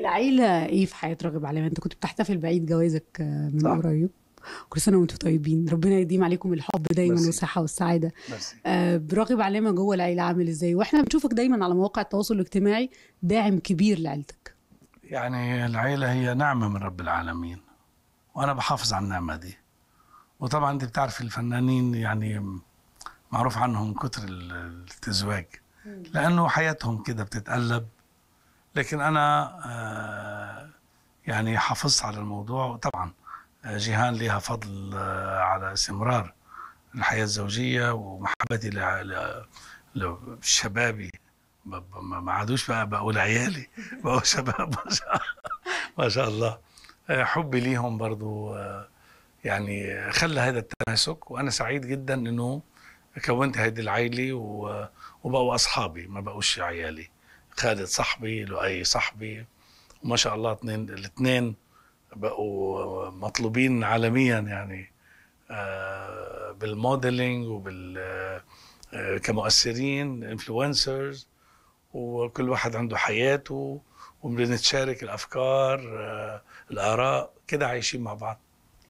العيلة ايه في حياة راغب علامة انت كنت بتحتفل بعيد جوازك آه، من صح. قريب كل سنة وانتم طيبين ربنا يديم عليكم الحب دايما ميرسي. والصحة والسعادة ميرسي آه، راغب علامة جوه العيلة عامل ازاي واحنا بنشوفك دايما على مواقع التواصل الاجتماعي داعم كبير لعيلتك يعني العيلة هي نعمة من رب العالمين وأنا بحافظ على النعمة دي وطبعا دي بتعرف الفنانين يعني معروف عنهم كتر ال- التزواج لأنه حياتهم كده بتتقلب لكن أنا آه، يعني حافظت على الموضوع وطبعا آه، جيهان لها فضل آه، على استمرار الحياة الزوجية ومحبتي ل- ل- لشبابي ب- ب- ما ما عادوش بقى بقول عيالي بقوا شباب ما شاء ما شاء الله آه، حبي ليهم برضو آه، يعني خلى هذا التماسك وانا سعيد جدا انه كونت هذه العائله و- وبقوا اصحابي ما بقوش عيالي خالد صاحبي لؤي صاحبي وما شاء الله اثنين الاثنين بقوا مطلوبين عالميا يعني آه، بالموديلينج وبال آه، كمؤثرين انفلونسرز وكل واحد عنده حياته وبنتشارك الافكار آه، الاراء كده عايشين مع بعض